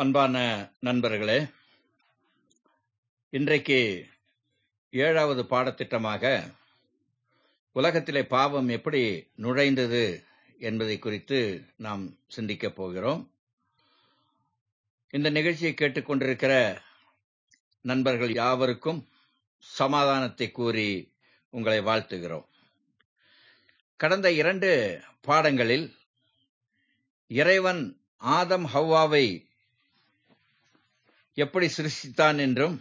அன்பான நண்பர்களே இன்றைக்கு ஏழாவது பாடத்திட்டமாக உலகத்திலே பாவம் எப்படி நுழைந்தது என்பதை குறித்து நாம் சிந்திக்கப் போகிறோம் இந்த நிகழ்ச்சியை கேட்டுக்கொண்டிருக்கிற நண்பர்கள் யாவருக்கும் சமாதானத்தை கூறி உங்களை வாழ்த்துகிறோம் கடந்த இரண்டு பாடங்களில் இறைவன் ஆதம் ஹவ்வாவை எப்படி சிருஷ்டித்தான் என்றும்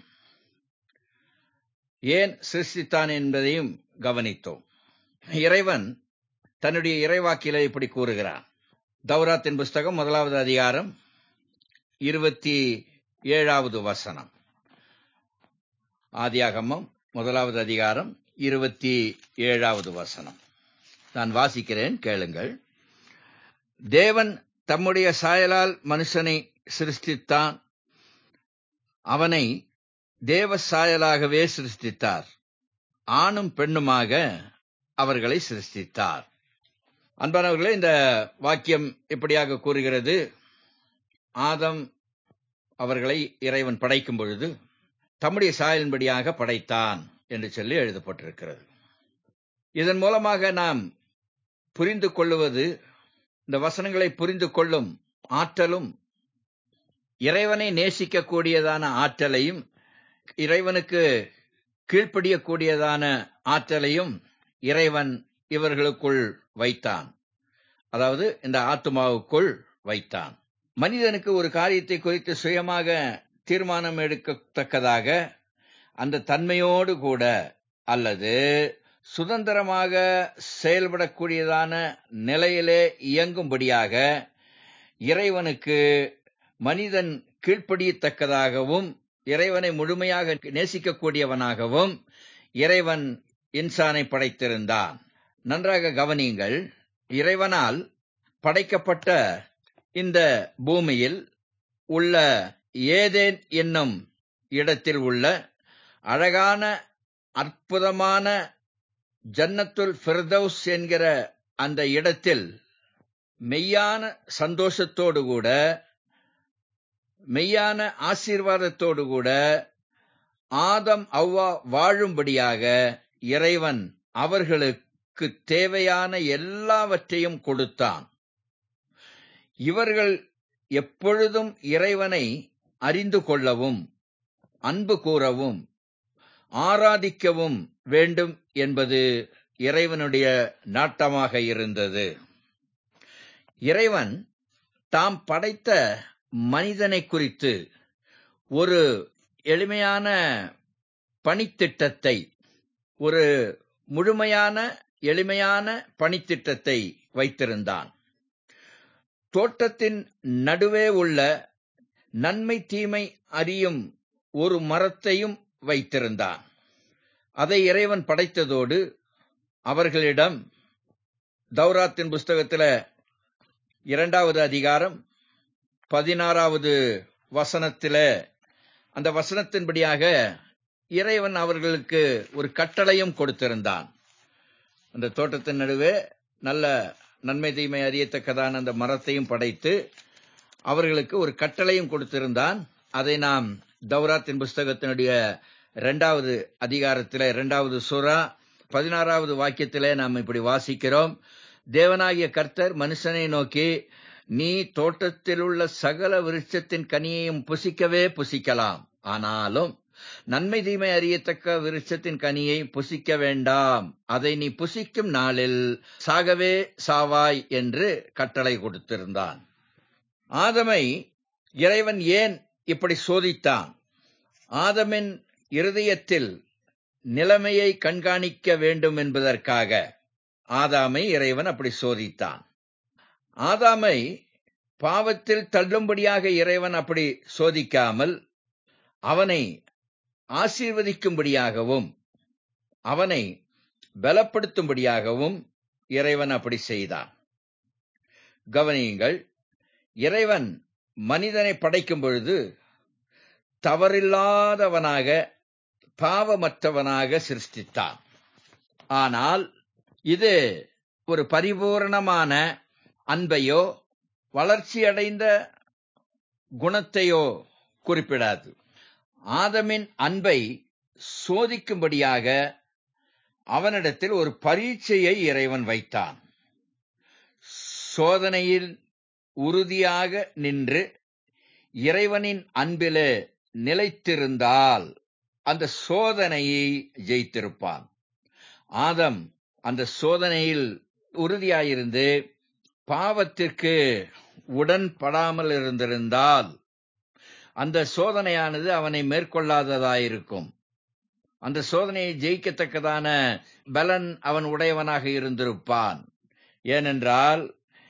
ஏன் சிருஷ்டித்தான் என்பதையும் கவனித்தோம் இறைவன் தன்னுடைய இறைவாக்கில இப்படி கூறுகிறான் தௌராத்தின் புஸ்தகம் முதலாவது அதிகாரம் இருபத்தி ஏழாவது வசனம் ஆதியாகமம் முதலாவது அதிகாரம் இருபத்தி ஏழாவது வசனம் நான் வாசிக்கிறேன் கேளுங்கள் தேவன் தம்முடைய சாயலால் மனுஷனை சிருஷ்டித்தான் அவனை தேவ சாயலாகவே சிருஷ்டித்தார் ஆணும் பெண்ணுமாக அவர்களை சிருஷ்டித்தார் அன்பானவர்களே இந்த வாக்கியம் இப்படியாக கூறுகிறது ஆதம் அவர்களை இறைவன் படைக்கும் பொழுது தம்முடைய சாயலின்படியாக படைத்தான் என்று சொல்லி எழுதப்பட்டிருக்கிறது இதன் மூலமாக நாம் புரிந்து கொள்ளுவது இந்த வசனங்களை புரிந்து கொள்ளும் ஆற்றலும் இறைவனை நேசிக்கக்கூடியதான ஆற்றலையும் இறைவனுக்கு கீழ்ப்படியக்கூடியதான ஆற்றலையும் இறைவன் இவர்களுக்குள் வைத்தான் அதாவது இந்த ஆத்மாவுக்குள் வைத்தான் மனிதனுக்கு ஒரு காரியத்தை குறித்து சுயமாக தீர்மானம் எடுக்கத்தக்கதாக அந்த தன்மையோடு கூட அல்லது சுதந்திரமாக செயல்படக்கூடியதான நிலையிலே இயங்கும்படியாக இறைவனுக்கு மனிதன் கீழ்ப்படியத்தக்கதாகவும் இறைவனை முழுமையாக நேசிக்கக்கூடியவனாகவும் இறைவன் இன்சானை படைத்திருந்தான் நன்றாக கவனியுங்கள் இறைவனால் படைக்கப்பட்ட இந்த பூமியில் உள்ள ஏதேன் என்னும் இடத்தில் உள்ள அழகான அற்புதமான ஜன்னத்துல் ஃபிர்தௌஸ் என்கிற அந்த இடத்தில் மெய்யான சந்தோஷத்தோடு கூட மெய்யான ஆசீர்வாதத்தோடு கூட ஆதம் அவ்வா வாழும்படியாக இறைவன் அவர்களுக்கு தேவையான எல்லாவற்றையும் கொடுத்தான் இவர்கள் எப்பொழுதும் இறைவனை அறிந்து கொள்ளவும் அன்பு கூறவும் ஆராதிக்கவும் வேண்டும் என்பது இறைவனுடைய நாட்டமாக இருந்தது இறைவன் தாம் படைத்த மனிதனை குறித்து ஒரு எளிமையான பணித்திட்டத்தை ஒரு முழுமையான எளிமையான பணித்திட்டத்தை வைத்திருந்தான் தோட்டத்தின் நடுவே உள்ள நன்மை தீமை அறியும் ஒரு மரத்தையும் வைத்திருந்தான் அதை இறைவன் படைத்ததோடு அவர்களிடம் தௌராத்தின் புஸ்தகத்தில் இரண்டாவது அதிகாரம் பதினாறாவது வசனத்தில் அந்த வசனத்தின்படியாக இறைவன் அவர்களுக்கு ஒரு கட்டளையும் கொடுத்திருந்தான் அந்த தோட்டத்தின் நடுவே நல்ல நன்மை தீமை அறியத்தக்கதான அந்த மரத்தையும் படைத்து அவர்களுக்கு ஒரு கட்டளையும் கொடுத்திருந்தான் அதை நாம் தௌராத்தின் புஸ்தகத்தினுடைய இரண்டாவது அதிகாரத்தில் இரண்டாவது சுறா பதினாறாவது வாக்கியத்திலே நாம் இப்படி வாசிக்கிறோம் தேவனாகிய கர்த்தர் மனுஷனை நோக்கி நீ தோட்டத்தில் உள்ள சகல விருட்சத்தின் கனியையும் புசிக்கவே புசிக்கலாம் ஆனாலும் நன்மை தீமை அறியத்தக்க விருட்சத்தின் கனியை புசிக்க வேண்டாம் அதை நீ புசிக்கும் நாளில் சாகவே சாவாய் என்று கட்டளை கொடுத்திருந்தான் ஆதமை இறைவன் ஏன் இப்படி சோதித்தான் ஆதமின் இருதயத்தில் நிலைமையை கண்காணிக்க வேண்டும் என்பதற்காக ஆதாமை இறைவன் அப்படி சோதித்தான் ஆதாமை பாவத்தில் தள்ளும்படியாக இறைவன் அப்படி சோதிக்காமல் அவனை ஆசீர்வதிக்கும்படியாகவும் அவனை பலப்படுத்தும்படியாகவும் இறைவன் அப்படி செய்தான் கவனியுங்கள் இறைவன் மனிதனை படைக்கும் பொழுது தவறில்லாதவனாக பாவமற்றவனாக சிருஷ்டித்தான் ஆனால் இது ஒரு பரிபூரணமான அன்பையோ வளர்ச்சியடைந்த குணத்தையோ குறிப்பிடாது ஆதமின் அன்பை சோதிக்கும்படியாக அவனிடத்தில் ஒரு பரீட்சையை இறைவன் வைத்தான் சோதனையில் உறுதியாக நின்று இறைவனின் அன்பிலே நிலைத்திருந்தால் அந்த சோதனையை ஜெயித்திருப்பான் ஆதம் அந்த சோதனையில் உறுதியாயிருந்து பாவத்திற்கு உடன்படாமல் இருந்திருந்தால் அந்த சோதனையானது அவனை மேற்கொள்ளாததாயிருக்கும் அந்த சோதனையை ஜெயிக்கத்தக்கதான பலன் அவன் உடையவனாக இருந்திருப்பான் ஏனென்றால்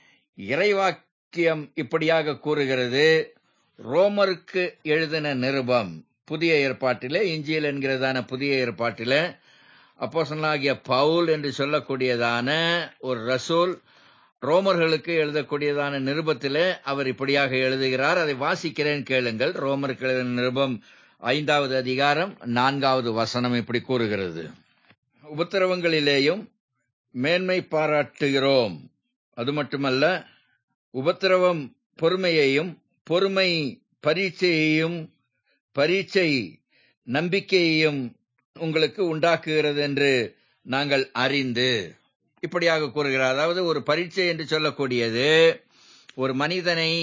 இறைவாக்கியம் இப்படியாக கூறுகிறது ரோமருக்கு எழுதின நிருபம் புதிய ஏற்பாட்டிலே இஞ்சியல் என்கிறதான புதிய ஏற்பாட்டிலே அப்போசனாகிய பவுல் என்று சொல்லக்கூடியதான ஒரு ரசூல் ரோமர்களுக்கு எழுதக்கூடியதான நிருபத்திலே அவர் இப்படியாக எழுதுகிறார் அதை வாசிக்கிறேன் கேளுங்கள் ரோமருக்கு எழுதின நிருபம் ஐந்தாவது அதிகாரம் நான்காவது வசனம் இப்படி கூறுகிறது உபத்திரவங்களிலேயும் மேன்மை பாராட்டுகிறோம் அது மட்டுமல்ல உபத்திரவம் பொறுமையையும் பொறுமை பரீட்சையையும் பரீட்சை நம்பிக்கையையும் உங்களுக்கு உண்டாக்குகிறது என்று நாங்கள் அறிந்து இப்படியாக கூறுகிறார் அதாவது ஒரு பரீட்சை என்று சொல்லக்கூடியது ஒரு மனிதனை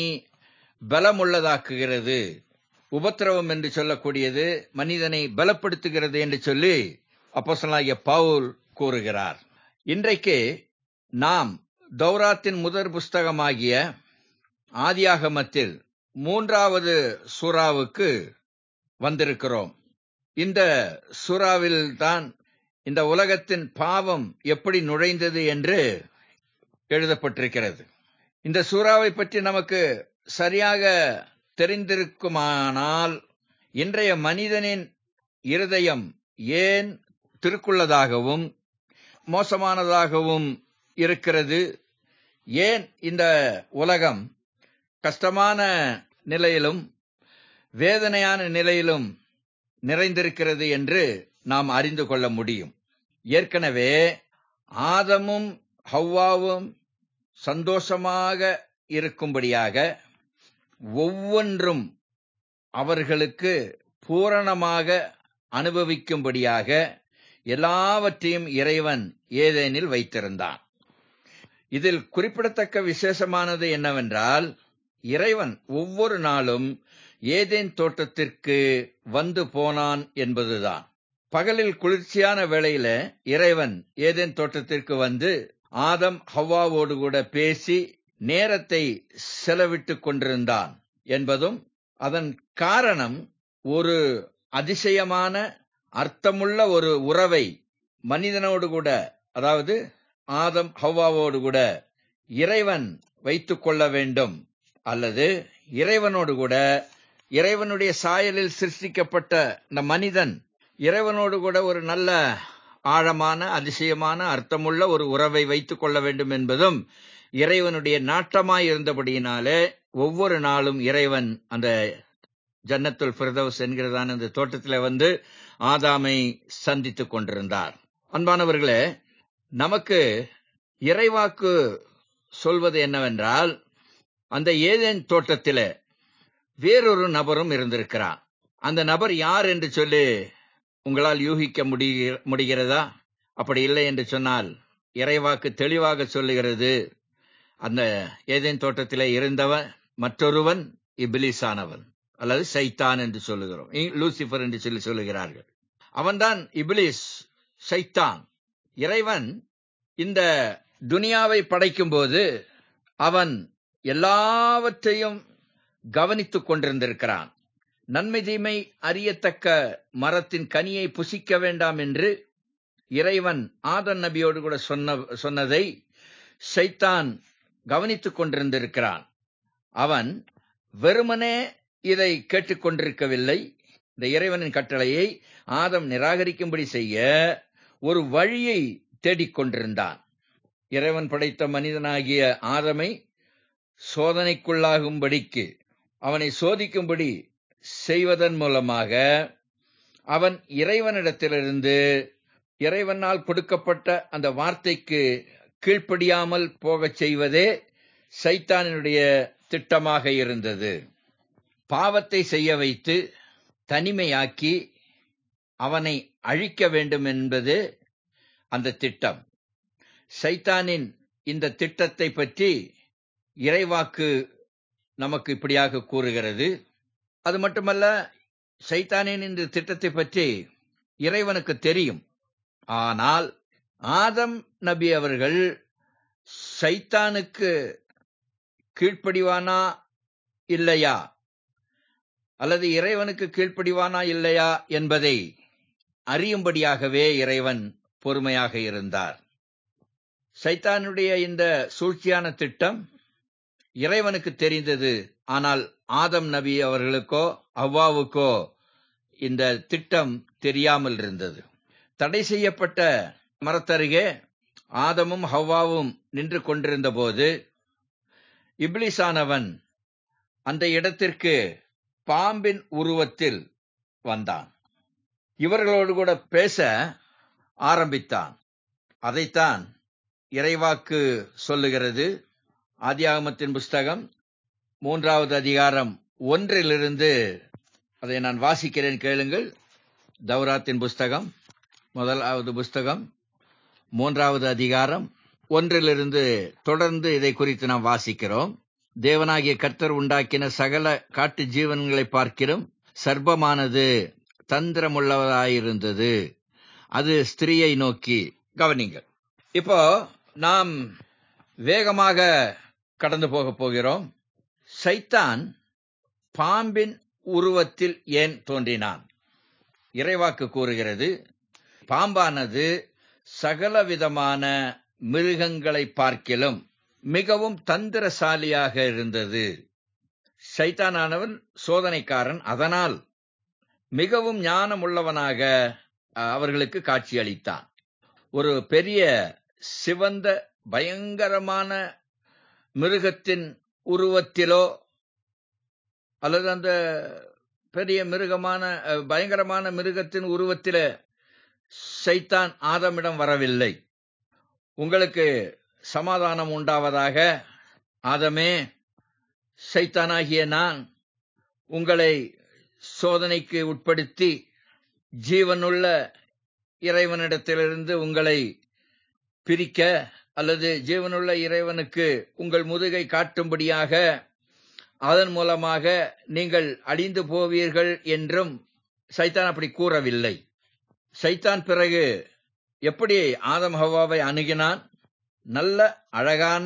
பலமுள்ளதாக்குகிறது உபத்திரவம் என்று சொல்லக்கூடியது மனிதனை பலப்படுத்துகிறது என்று சொல்லி அப்போசலாகிய பவுல் கூறுகிறார் இன்றைக்கு நாம் தௌராத்தின் முதற் புஸ்தகமாகிய ஆதியாகமத்தில் மூன்றாவது சூறாவுக்கு வந்திருக்கிறோம் இந்த சூறாவில் தான் இந்த உலகத்தின் பாவம் எப்படி நுழைந்தது என்று எழுதப்பட்டிருக்கிறது இந்த சூறாவை பற்றி நமக்கு சரியாக தெரிந்திருக்குமானால் இன்றைய மனிதனின் இருதயம் ஏன் திருக்குள்ளதாகவும் மோசமானதாகவும் இருக்கிறது ஏன் இந்த உலகம் கஷ்டமான நிலையிலும் வேதனையான நிலையிலும் நிறைந்திருக்கிறது என்று நாம் அறிந்து கொள்ள முடியும் ஏற்கனவே ஆதமும் ஹவ்வாவும் சந்தோஷமாக இருக்கும்படியாக ஒவ்வொன்றும் அவர்களுக்கு பூரணமாக அனுபவிக்கும்படியாக எல்லாவற்றையும் இறைவன் ஏதேனில் வைத்திருந்தான் இதில் குறிப்பிடத்தக்க விசேஷமானது என்னவென்றால் இறைவன் ஒவ்வொரு நாளும் ஏதேன் தோட்டத்திற்கு வந்து போனான் என்பதுதான் பகலில் குளிர்ச்சியான வேளையில இறைவன் ஏதேன் தோட்டத்திற்கு வந்து ஆதம் ஹவ்வாவோடு கூட பேசி நேரத்தை செலவிட்டுக் கொண்டிருந்தான் என்பதும் அதன் காரணம் ஒரு அதிசயமான அர்த்தமுள்ள ஒரு உறவை மனிதனோடு கூட அதாவது ஆதம் ஹவ்வாவோடு கூட இறைவன் வைத்துக் கொள்ள வேண்டும் அல்லது இறைவனோடு கூட இறைவனுடைய சாயலில் சிருஷ்டிக்கப்பட்ட இந்த மனிதன் இறைவனோடு கூட ஒரு நல்ல ஆழமான அதிசயமான அர்த்தமுள்ள ஒரு உறவை வைத்துக் கொள்ள வேண்டும் என்பதும் இறைவனுடைய நாட்டமாய் இருந்தபடியினாலே ஒவ்வொரு நாளும் இறைவன் அந்த ஜன்னத்துல் பிரதோஸ் என்கிறதான அந்த தோட்டத்தில் வந்து ஆதாமை சந்தித்துக் கொண்டிருந்தார் அன்பானவர்களே நமக்கு இறைவாக்கு சொல்வது என்னவென்றால் அந்த ஏதேன் தோட்டத்தில வேறொரு நபரும் இருந்திருக்கிறார் அந்த நபர் யார் என்று சொல்லி உங்களால் யூகிக்க முடிகிறதா அப்படி இல்லை என்று சொன்னால் இறைவாக்கு தெளிவாக சொல்லுகிறது அந்த ஏதேன் தோட்டத்திலே இருந்தவன் மற்றொருவன் இபிலிஸானவன் அல்லது சைத்தான் என்று சொல்லுகிறோம் லூசிபர் என்று சொல்லி சொல்லுகிறார்கள் அவன்தான் இபிலிஸ் சைத்தான் இறைவன் இந்த துனியாவை படைக்கும் போது அவன் எல்லாவற்றையும் கவனித்துக் கொண்டிருந்திருக்கிறான் நன்மை தீமை அறியத்தக்க மரத்தின் கனியை புசிக்க வேண்டாம் என்று இறைவன் ஆதன் நபியோடு கூட சொன்ன சொன்னதை சைத்தான் கவனித்துக் கொண்டிருந்திருக்கிறான் அவன் வெறுமனே இதை கேட்டுக்கொண்டிருக்கவில்லை இந்த இறைவனின் கட்டளையை ஆதம் நிராகரிக்கும்படி செய்ய ஒரு வழியை தேடிக்கொண்டிருந்தான் இறைவன் படைத்த மனிதனாகிய ஆதமை சோதனைக்குள்ளாகும்படிக்கு அவனை சோதிக்கும்படி செய்வதன் மூலமாக அவன் இறைவனிடத்திலிருந்து இறைவனால் கொடுக்கப்பட்ட அந்த வார்த்தைக்கு கீழ்ப்படியாமல் போகச் செய்வதே சைத்தானினுடைய திட்டமாக இருந்தது பாவத்தை செய்ய வைத்து தனிமையாக்கி அவனை அழிக்க வேண்டும் என்பது அந்த திட்டம் சைத்தானின் இந்த திட்டத்தை பற்றி இறைவாக்கு நமக்கு இப்படியாக கூறுகிறது அது மட்டுமல்ல சைத்தானின் இந்த திட்டத்தை பற்றி இறைவனுக்கு தெரியும் ஆனால் ஆதம் நபி அவர்கள் சைத்தானுக்கு கீழ்ப்படிவானா இல்லையா அல்லது இறைவனுக்கு கீழ்ப்படிவானா இல்லையா என்பதை அறியும்படியாகவே இறைவன் பொறுமையாக இருந்தார் சைத்தானுடைய இந்த சூழ்ச்சியான திட்டம் இறைவனுக்கு தெரிந்தது ஆனால் ஆதம் நபி அவர்களுக்கோ அவ்வாவுக்கோ இந்த திட்டம் தெரியாமல் இருந்தது தடை செய்யப்பட்ட மரத்தருகே ஆதமும் ஹவ்வாவும் நின்று கொண்டிருந்த போது இப்லிசானவன் அந்த இடத்திற்கு பாம்பின் உருவத்தில் வந்தான் இவர்களோடு கூட பேச ஆரம்பித்தான் அதைத்தான் இறைவாக்கு சொல்லுகிறது ஆதியாகமத்தின் புஸ்தகம் மூன்றாவது அதிகாரம் ஒன்றிலிருந்து அதை நான் வாசிக்கிறேன் கேளுங்கள் தௌராத்தின் புஸ்தகம் முதலாவது புஸ்தகம் மூன்றாவது அதிகாரம் ஒன்றிலிருந்து தொடர்ந்து இதை குறித்து நாம் வாசிக்கிறோம் தேவனாகிய கர்த்தர் உண்டாக்கின சகல காட்டு ஜீவன்களை பார்க்கிறோம் சர்ப்பமானது தந்திரமுள்ளவதாயிருந்தது அது ஸ்திரீயை நோக்கி கவனிங்கள் இப்போ நாம் வேகமாக கடந்து போக போகிறோம் சைத்தான் பாம்பின் உருவத்தில் ஏன் தோன்றினான் இறைவாக்கு கூறுகிறது பாம்பானது சகலவிதமான மிருகங்களை பார்க்கிலும் மிகவும் தந்திரசாலியாக இருந்தது சைத்தானானவன் சோதனைக்காரன் அதனால் மிகவும் ஞானமுள்ளவனாக அவர்களுக்கு காட்சியளித்தான் ஒரு பெரிய சிவந்த பயங்கரமான மிருகத்தின் உருவத்திலோ அல்லது அந்த பெரிய மிருகமான பயங்கரமான மிருகத்தின் உருவத்தில சைத்தான் ஆதமிடம் வரவில்லை உங்களுக்கு சமாதானம் உண்டாவதாக ஆதமே சைத்தானாகிய நான் உங்களை சோதனைக்கு உட்படுத்தி ஜீவனுள்ள இறைவனிடத்திலிருந்து உங்களை பிரிக்க அல்லது ஜீவனுள்ள இறைவனுக்கு உங்கள் முதுகை காட்டும்படியாக அதன் மூலமாக நீங்கள் அழிந்து போவீர்கள் என்றும் சைத்தான் அப்படி கூறவில்லை சைத்தான் பிறகு எப்படி ஆதம் ஹவாவை அணுகினான் நல்ல அழகான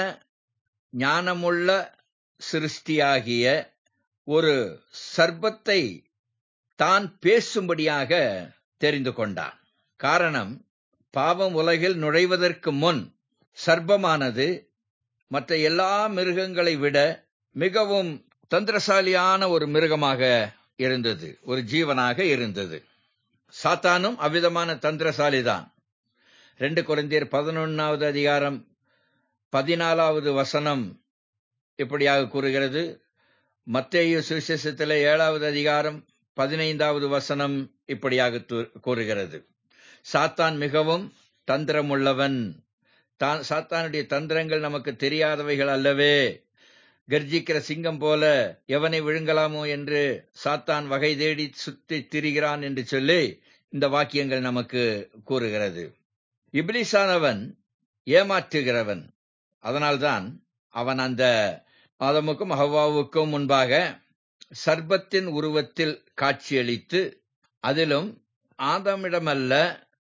ஞானமுள்ள சிருஷ்டியாகிய ஒரு சர்ப்பத்தை தான் பேசும்படியாக தெரிந்து கொண்டான் காரணம் பாவம் உலகில் நுழைவதற்கு முன் சர்ப்பமானது மற்ற எல்லா மிருகங்களை விட மிகவும் தந்திரசாலியான ஒரு மிருகமாக இருந்தது ஒரு ஜீவனாக இருந்தது சாத்தானும் அவ்விதமான தந்திரசாலிதான் ரெண்டு குறைந்தியர் பதினொன்னாவது அதிகாரம் பதினாலாவது வசனம் இப்படியாக கூறுகிறது மத்தேயு சுவிசேஷத்திலே ஏழாவது அதிகாரம் பதினைந்தாவது வசனம் இப்படியாக கூறுகிறது சாத்தான் மிகவும் தந்திரமுள்ளவன் தான் சாத்தானுடைய தந்திரங்கள் நமக்கு தெரியாதவைகள் அல்லவே கர்ஜிக்கிற சிங்கம் போல எவனை விழுங்கலாமோ என்று சாத்தான் வகை தேடி சுத்தி திரிகிறான் என்று சொல்லி இந்த வாக்கியங்கள் நமக்கு கூறுகிறது இப்லிசானவன் ஏமாற்றுகிறவன் அதனால்தான் அவன் அந்த ஆதமுக்கும் ஹவ்வாவுக்கும் முன்பாக சர்பத்தின் உருவத்தில் காட்சியளித்து அதிலும் ஆதமிடமல்ல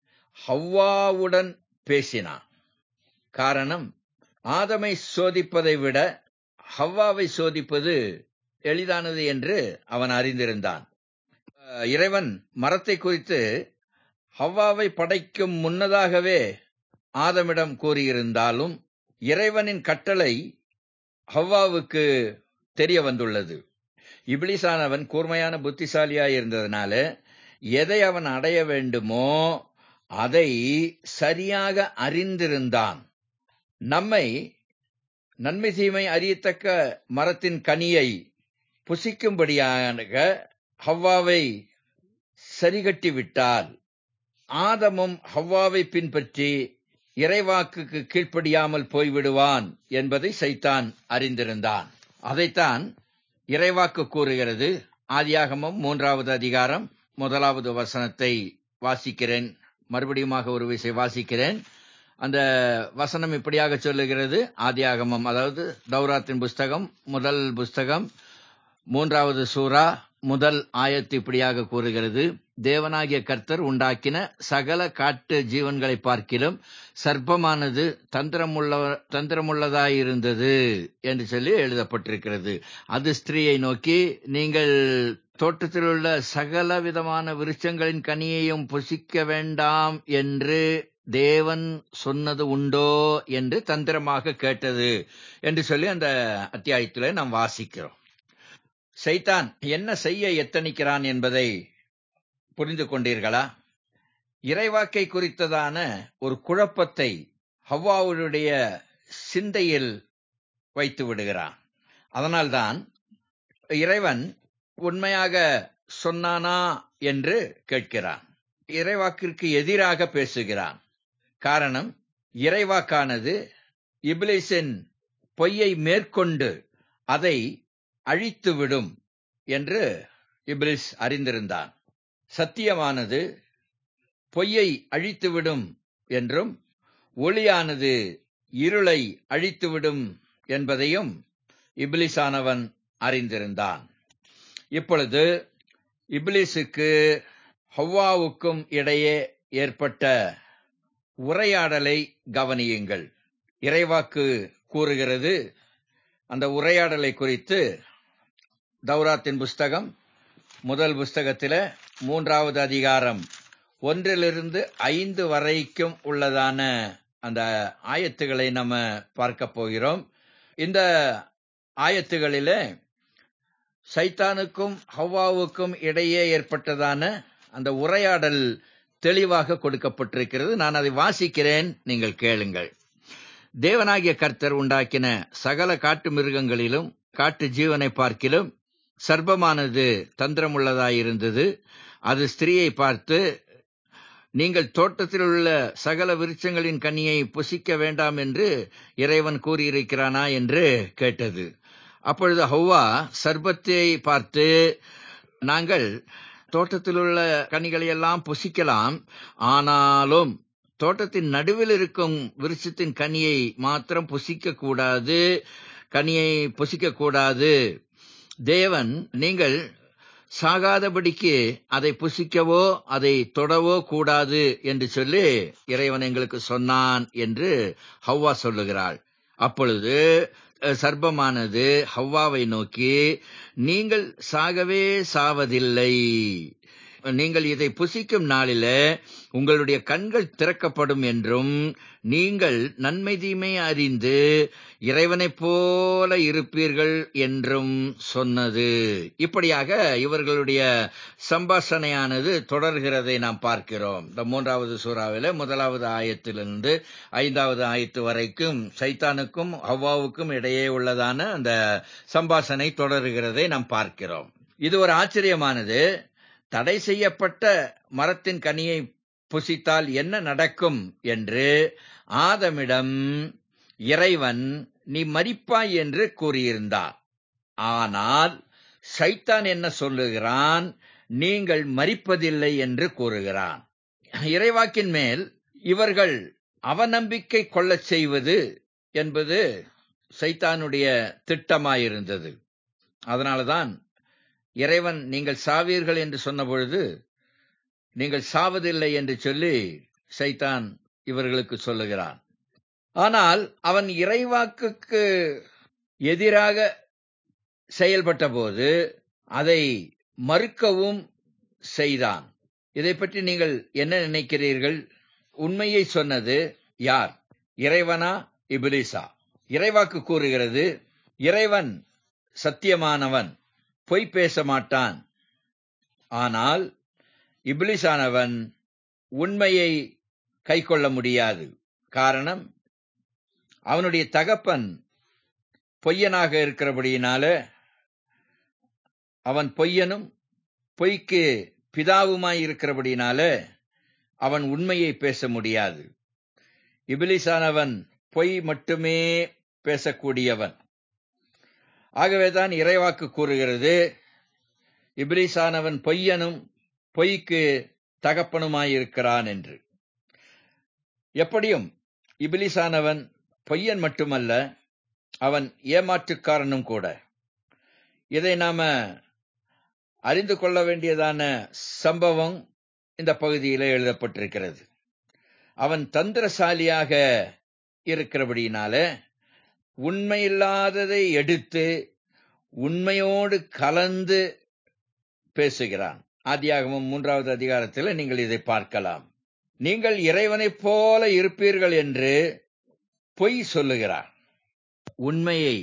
ஹவ்வாவுடன் பேசினான் காரணம் ஆதமை சோதிப்பதை விட ஹவ்வாவை சோதிப்பது எளிதானது என்று அவன் அறிந்திருந்தான் இறைவன் மரத்தை குறித்து ஹவ்வாவை படைக்கும் முன்னதாகவே ஆதமிடம் கூறியிருந்தாலும் இறைவனின் கட்டளை ஹவ்வாவுக்கு தெரிய வந்துள்ளது இபிலிசானவன் கூர்மையான புத்திசாலியாய் இருந்ததுனால எதை அவன் அடைய வேண்டுமோ அதை சரியாக அறிந்திருந்தான் நம்மை நன்மை தீமை அறியத்தக்க மரத்தின் கனியை புசிக்கும்படியாக ஹவ்வாவை சரிகட்டி விட்டால் ஆதமும் ஹவ்வாவை பின்பற்றி இறைவாக்குக்கு கீழ்ப்படியாமல் போய்விடுவான் என்பதை சைத்தான் அறிந்திருந்தான் அதைத்தான் இறைவாக்கு கூறுகிறது ஆதியாகமம் மூன்றாவது அதிகாரம் முதலாவது வசனத்தை வாசிக்கிறேன் மறுபடியுமாக ஒரு விஷயம் வாசிக்கிறேன் அந்த வசனம் இப்படியாக சொல்லுகிறது ஆதியாகமம் அதாவது தௌராத்தின் புஸ்தகம் முதல் புஸ்தகம் மூன்றாவது சூரா முதல் ஆயத்து இப்படியாக கூறுகிறது தேவனாகிய கர்த்தர் உண்டாக்கின சகல காட்டு ஜீவன்களை பார்க்கிலும் சர்ப்பமானது தந்திரமுள்ள தந்திரமுள்ளதாயிருந்தது என்று சொல்லி எழுதப்பட்டிருக்கிறது அது ஸ்திரீயை நோக்கி நீங்கள் தோட்டத்தில் உள்ள சகல விதமான விருட்சங்களின் கனியையும் புசிக்க வேண்டாம் என்று தேவன் சொன்னது உண்டோ என்று தந்திரமாக கேட்டது என்று சொல்லி அந்த அத்தியாயத்தில் நாம் வாசிக்கிறோம் சைத்தான் என்ன செய்ய எத்தனிக்கிறான் என்பதை புரிந்து கொண்டீர்களா இறைவாக்கை குறித்ததான ஒரு குழப்பத்தை ஹவ்வாவுடைய சிந்தையில் வைத்து விடுகிறான் அதனால்தான் இறைவன் உண்மையாக சொன்னானா என்று கேட்கிறான் இறைவாக்கிற்கு எதிராக பேசுகிறான் காரணம் இறைவாக்கானது இப்லிஸின் பொய்யை மேற்கொண்டு அதை அழித்துவிடும் என்று இப்லிஸ் அறிந்திருந்தான் சத்தியமானது பொய்யை அழித்துவிடும் என்றும் ஒளியானது இருளை அழித்துவிடும் என்பதையும் இப்லிஸானவன் அறிந்திருந்தான் இப்பொழுது இப்லிஸுக்கு ஹவ்வாவுக்கும் இடையே ஏற்பட்ட உரையாடலை கவனியுங்கள் இறைவாக்கு கூறுகிறது அந்த உரையாடலை குறித்து தௌராத்தின் புஸ்தகம் முதல் புஸ்தகத்தில் மூன்றாவது அதிகாரம் ஒன்றிலிருந்து ஐந்து வரைக்கும் உள்ளதான அந்த ஆயத்துகளை நம்ம பார்க்க போகிறோம் இந்த ஆயத்துகளில் சைத்தானுக்கும் ஹவ்வாவுக்கும் இடையே ஏற்பட்டதான அந்த உரையாடல் தெளிவாக கொடுக்கப்பட்டிருக்கிறது நான் அதை வாசிக்கிறேன் நீங்கள் கேளுங்கள் தேவனாகிய கர்த்தர் உண்டாக்கின சகல காட்டு மிருகங்களிலும் காட்டு ஜீவனை பார்க்கிலும் சர்ப்பமானது தந்திரமுள்ளதாயிருந்தது அது ஸ்திரீயை பார்த்து நீங்கள் தோட்டத்தில் உள்ள சகல விருட்சங்களின் கனியை புசிக்க வேண்டாம் என்று இறைவன் கூறியிருக்கிறானா என்று கேட்டது அப்பொழுது ஹவ்வா சர்பத்தை பார்த்து நாங்கள் தோட்டத்தில் உள்ள கனிகளை எல்லாம் புசிக்கலாம் ஆனாலும் தோட்டத்தின் நடுவில் இருக்கும் விருட்சத்தின் கனியை மாத்திரம் புசிக்க கூடாது கனியை புசிக்க கூடாது தேவன் நீங்கள் சாகாதபடிக்கு அதை புசிக்கவோ அதை தொடவோ கூடாது என்று சொல்லி இறைவன் எங்களுக்கு சொன்னான் என்று ஹவ்வா சொல்லுகிறாள் அப்பொழுது சர்ப்பமானது ஹவ்வாவை நோக்கி நீங்கள் சாகவே சாவதில்லை நீங்கள் இதை புசிக்கும் நாளில உங்களுடைய கண்கள் திறக்கப்படும் என்றும் நீங்கள் நன்மை தீமை அறிந்து இறைவனைப் போல இருப்பீர்கள் என்றும் சொன்னது இப்படியாக இவர்களுடைய சம்பாஷணையானது தொடர்கிறதை நாம் பார்க்கிறோம் இந்த மூன்றாவது சூறாவில் முதலாவது ஆயத்திலிருந்து ஐந்தாவது ஆயத்து வரைக்கும் சைத்தானுக்கும் ஹவ்வாவுக்கும் இடையே உள்ளதான அந்த சம்பாஷணை தொடர்கிறதை நாம் பார்க்கிறோம் இது ஒரு ஆச்சரியமானது தடை செய்யப்பட்ட மரத்தின் கனியை புசித்தால் என்ன நடக்கும் என்று ஆதமிடம் இறைவன் நீ மறிப்பாய் என்று கூறியிருந்தார் ஆனால் சைத்தான் என்ன சொல்லுகிறான் நீங்கள் மறிப்பதில்லை என்று கூறுகிறான் இறைவாக்கின் மேல் இவர்கள் அவநம்பிக்கை கொள்ளச் செய்வது என்பது சைத்தானுடைய திட்டமாயிருந்தது அதனால்தான் இறைவன் நீங்கள் சாவீர்கள் என்று சொன்ன பொழுது நீங்கள் சாவதில்லை என்று சொல்லி சைத்தான் இவர்களுக்கு சொல்லுகிறான் ஆனால் அவன் இறைவாக்குக்கு எதிராக செயல்பட்ட போது அதை மறுக்கவும் செய்தான் இதை பற்றி நீங்கள் என்ன நினைக்கிறீர்கள் உண்மையை சொன்னது யார் இறைவனா இபிலிசா இறைவாக்கு கூறுகிறது இறைவன் சத்தியமானவன் பொய் பேச மாட்டான் ஆனால் இப்லிஸானவன் உண்மையை கை கொள்ள முடியாது காரணம் அவனுடைய தகப்பன் பொய்யனாக இருக்கிறபடியினால அவன் பொய்யனும் பொய்க்கு பிதாவுமாய் இருக்கிறபடியினால அவன் உண்மையை பேச முடியாது இபிலிசானவன் பொய் மட்டுமே பேசக்கூடியவன் ஆகவேதான் இறைவாக்கு கூறுகிறது இபிலிசானவன் பொய்யனும் பொய்க்கு தகப்பனுமாயிருக்கிறான் என்று எப்படியும் இபிலிசானவன் பொய்யன் மட்டுமல்ல அவன் ஏமாற்றுக்காரனும் கூட இதை நாம அறிந்து கொள்ள வேண்டியதான சம்பவம் இந்த பகுதியிலே எழுதப்பட்டிருக்கிறது அவன் தந்திரசாலியாக இருக்கிறபடியினால உண்மையில்லாததை எடுத்து உண்மையோடு கலந்து பேசுகிறான் ஆதியாகமும் மூன்றாவது அதிகாரத்தில் நீங்கள் இதை பார்க்கலாம் நீங்கள் இறைவனைப் போல இருப்பீர்கள் என்று பொய் சொல்லுகிறான் உண்மையை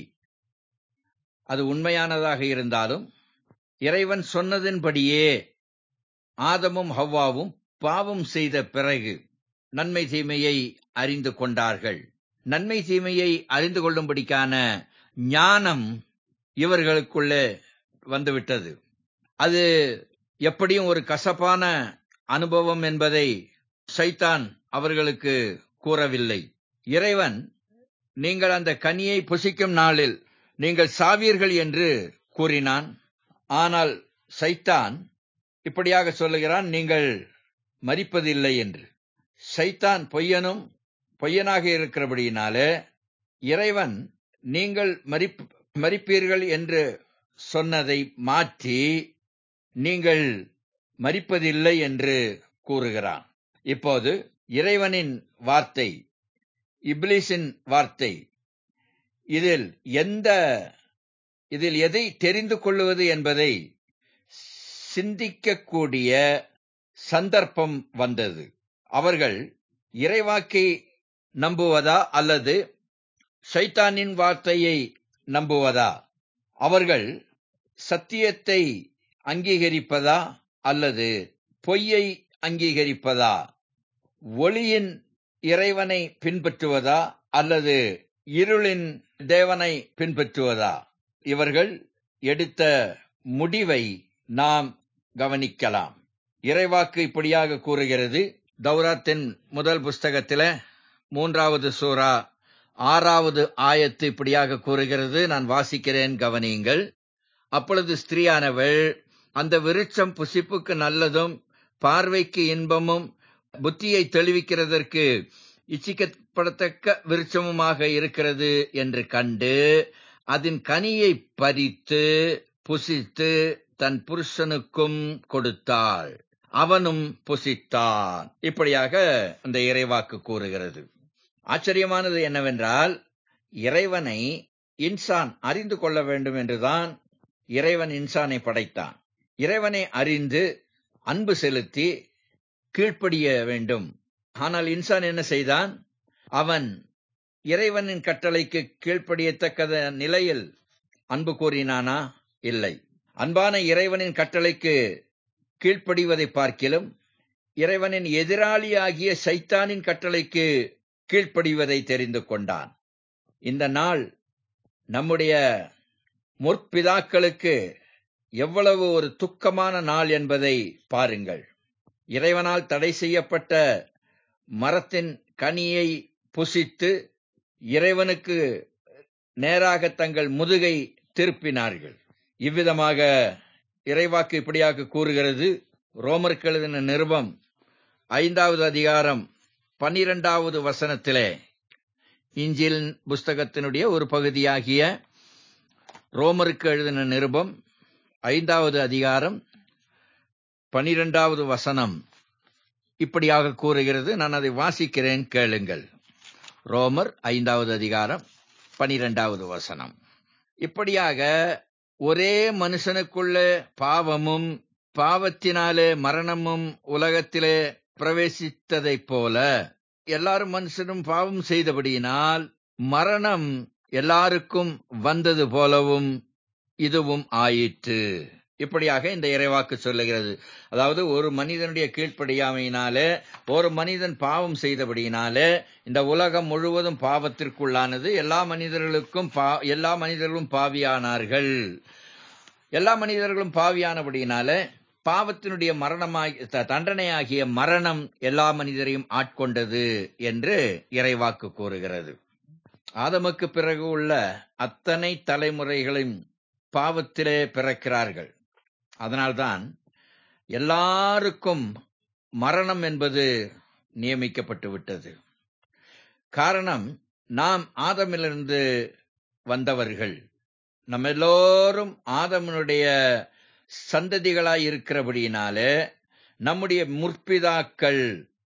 அது உண்மையானதாக இருந்தாலும் இறைவன் சொன்னதின்படியே ஆதமும் ஹவ்வாவும் பாவம் செய்த பிறகு நன்மை தீமையை அறிந்து கொண்டார்கள் நன்மை தீமையை அறிந்து கொள்ளும்படிக்கான ஞானம் இவர்களுக்குள்ளே வந்துவிட்டது அது எப்படியும் ஒரு கசப்பான அனுபவம் என்பதை சைத்தான் அவர்களுக்கு கூறவில்லை இறைவன் நீங்கள் அந்த கனியை புசிக்கும் நாளில் நீங்கள் சாவீர்கள் என்று கூறினான் ஆனால் சைத்தான் இப்படியாக சொல்லுகிறான் நீங்கள் மறிப்பதில்லை என்று சைத்தான் பொய்யனும் பொய்யனாக இருக்கிறபடியினாலே இறைவன் நீங்கள் மறிப் மறிப்பீர்கள் என்று சொன்னதை மாற்றி நீங்கள் மறிப்பதில்லை என்று கூறுகிறான் இப்போது இறைவனின் வார்த்தை இப்லிஸின் வார்த்தை இதில் எந்த இதில் எதை தெரிந்து கொள்வது என்பதை சிந்திக்கக்கூடிய சந்தர்ப்பம் வந்தது அவர்கள் இறைவாக்கை நம்புவதா அல்லது ஷைத்தானின் வார்த்தையை நம்புவதா அவர்கள் சத்தியத்தை அங்கீகரிப்பதா அல்லது பொய்யை அங்கீகரிப்பதா ஒளியின் இறைவனை பின்பற்றுவதா அல்லது இருளின் தேவனை பின்பற்றுவதா இவர்கள் எடுத்த முடிவை நாம் கவனிக்கலாம் இறைவாக்கு இப்படியாக கூறுகிறது தௌராத்தின் முதல் புஸ்தகத்தில மூன்றாவது சூரா ஆறாவது ஆயத்து இப்படியாக கூறுகிறது நான் வாசிக்கிறேன் கவனியுங்கள் அப்பொழுது ஸ்திரீயானவள் அந்த விருட்சம் புசிப்புக்கு நல்லதும் பார்வைக்கு இன்பமும் புத்தியை தெளிவிக்கிறதற்கு இச்சிக்கப்படத்தக்க விருட்சமுமாக இருக்கிறது என்று கண்டு அதன் கனியை பறித்து புசித்து தன் புருஷனுக்கும் கொடுத்தாள் அவனும் புசித்தான் இப்படியாக அந்த இறைவாக்கு கூறுகிறது ஆச்சரியமானது என்னவென்றால் இறைவனை இன்சான் அறிந்து கொள்ள வேண்டும் என்றுதான் இறைவன் இன்சானை படைத்தான் இறைவனை அறிந்து அன்பு செலுத்தி கீழ்ப்படிய வேண்டும் ஆனால் இன்சான் என்ன செய்தான் அவன் இறைவனின் கட்டளைக்கு கீழ்ப்படியத்தக்கத நிலையில் அன்பு கூறினானா இல்லை அன்பான இறைவனின் கட்டளைக்கு கீழ்ப்படிவதை பார்க்கிலும் இறைவனின் எதிராளியாகிய சைத்தானின் கட்டளைக்கு கீழ்ப்படிவதை தெரிந்து கொண்டான் இந்த நாள் நம்முடைய முற்பிதாக்களுக்கு எவ்வளவு ஒரு துக்கமான நாள் என்பதை பாருங்கள் இறைவனால் தடை செய்யப்பட்ட மரத்தின் கனியை புசித்து இறைவனுக்கு நேராக தங்கள் முதுகை திருப்பினார்கள் இவ்விதமாக இறைவாக்கு இப்படியாக கூறுகிறது ரோமருக்கு எழுதின நிருபம் ஐந்தாவது அதிகாரம் பன்னிரெண்டாவது வசனத்திலே இஞ்சில் புஸ்தகத்தினுடைய ஒரு பகுதியாகிய ரோமருக்கு எழுதின நிருபம் ஐந்தாவது அதிகாரம் பனிரெண்டாவது வசனம் இப்படியாக கூறுகிறது நான் அதை வாசிக்கிறேன் கேளுங்கள் ரோமர் ஐந்தாவது அதிகாரம் பனிரெண்டாவது வசனம் இப்படியாக ஒரே மனுஷனுக்குள்ள பாவமும் பாவத்தினாலே மரணமும் உலகத்திலே பிரவேசித்ததைப் போல எல்லாரும் மனுஷனும் பாவம் செய்தபடியினால் மரணம் எல்லாருக்கும் வந்தது போலவும் இதுவும் ஆயிற்று இப்படியாக இந்த இறைவாக்கு சொல்லுகிறது அதாவது ஒரு மனிதனுடைய கீழ்ப்படியாமையினாலே ஒரு மனிதன் பாவம் செய்தபடியினாலே இந்த உலகம் முழுவதும் பாவத்திற்குள்ளானது எல்லா மனிதர்களுக்கும் பா எல்லா மனிதர்களும் பாவியானார்கள் எல்லா மனிதர்களும் பாவியானபடியினாலே பாவத்தினுடைய மரணமாகி தண்டனையாகிய மரணம் எல்லா மனிதரையும் ஆட்கொண்டது என்று இறைவாக்கு கூறுகிறது ஆதமுக்கு பிறகு உள்ள அத்தனை தலைமுறைகளும் பாவத்திலே பிறக்கிறார்கள் அதனால்தான் எல்லாருக்கும் மரணம் என்பது நியமிக்கப்பட்டு விட்டது காரணம் நாம் ஆதமிலிருந்து வந்தவர்கள் நம்ம எல்லோரும் ஆதமனுடைய சந்ததிகளாய் இருக்கிறபடியினாலே நம்முடைய முற்பிதாக்கள்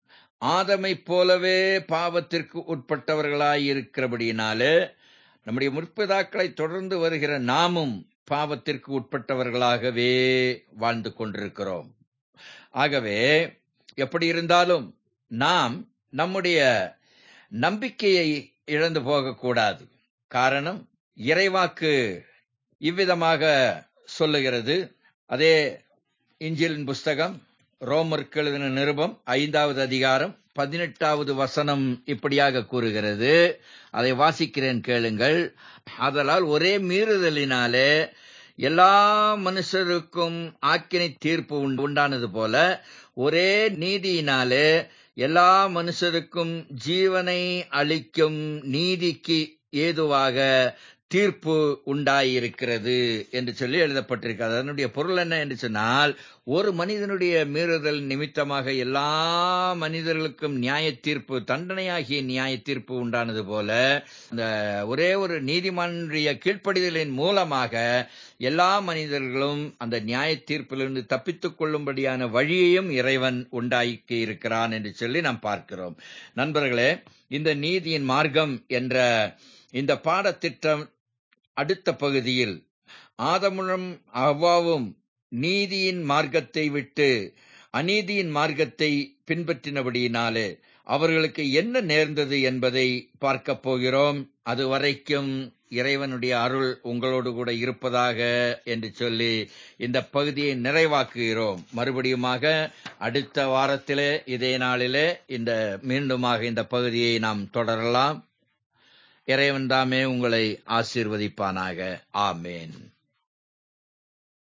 ஆதமை போலவே பாவத்திற்கு உட்பட்டவர்களாய் இருக்கிறபடியினாலே நம்முடைய முற்பிதாக்களை தொடர்ந்து வருகிற நாமும் பாவத்திற்கு உட்பட்டவர்களாகவே வாழ்ந்து கொண்டிருக்கிறோம் ஆகவே எப்படி இருந்தாலும் நாம் நம்முடைய நம்பிக்கையை இழந்து போகக்கூடாது காரணம் இறைவாக்கு இவ்விதமாக சொல்லுகிறது அதே இஞ்சிலின் புஸ்தகம் ரோமருக்கு எழுதின நிருபம் ஐந்தாவது அதிகாரம் பதினெட்டாவது வசனம் இப்படியாக கூறுகிறது அதை வாசிக்கிறேன் கேளுங்கள் ஆதலால் ஒரே மீறுதலினாலே எல்லா மனுஷருக்கும் ஆக்கினை தீர்ப்பு உண்டானது போல ஒரே நீதியினாலே எல்லா மனுஷருக்கும் ஜீவனை அளிக்கும் நீதிக்கு ஏதுவாக தீர்ப்பு உண்டாயிருக்கிறது என்று சொல்லி எழுதப்பட்டிருக்கிறது அதனுடைய பொருள் என்ன என்று சொன்னால் ஒரு மனிதனுடைய மீறுதல் நிமித்தமாக எல்லா மனிதர்களுக்கும் நியாய தீர்ப்பு தண்டனையாகிய நியாய தீர்ப்பு உண்டானது போல இந்த ஒரே ஒரு நீதிமன்றிய கீழ்ப்படிதலின் மூலமாக எல்லா மனிதர்களும் அந்த நியாய தீர்ப்பிலிருந்து தப்பித்துக் கொள்ளும்படியான வழியையும் இறைவன் உண்டாக்கி இருக்கிறான் என்று சொல்லி நாம் பார்க்கிறோம் நண்பர்களே இந்த நீதியின் மார்க்கம் என்ற இந்த பாடத்திட்டம் அடுத்த பகுதியில் ஆதமும் அவ்வாவும் நீதியின் மார்க்கத்தை விட்டு அநீதியின் மார்க்கத்தை பின்பற்றினபடியினாலே அவர்களுக்கு என்ன நேர்ந்தது என்பதை பார்க்க போகிறோம் அது வரைக்கும் இறைவனுடைய அருள் உங்களோடு கூட இருப்பதாக என்று சொல்லி இந்த பகுதியை நிறைவாக்குகிறோம் மறுபடியுமாக அடுத்த வாரத்திலே இதே நாளிலே இந்த மீண்டுமாக இந்த பகுதியை நாம் தொடரலாம் இறைவன் தாமே உங்களை ஆசீர்வதிப்பானாக ஆமேன்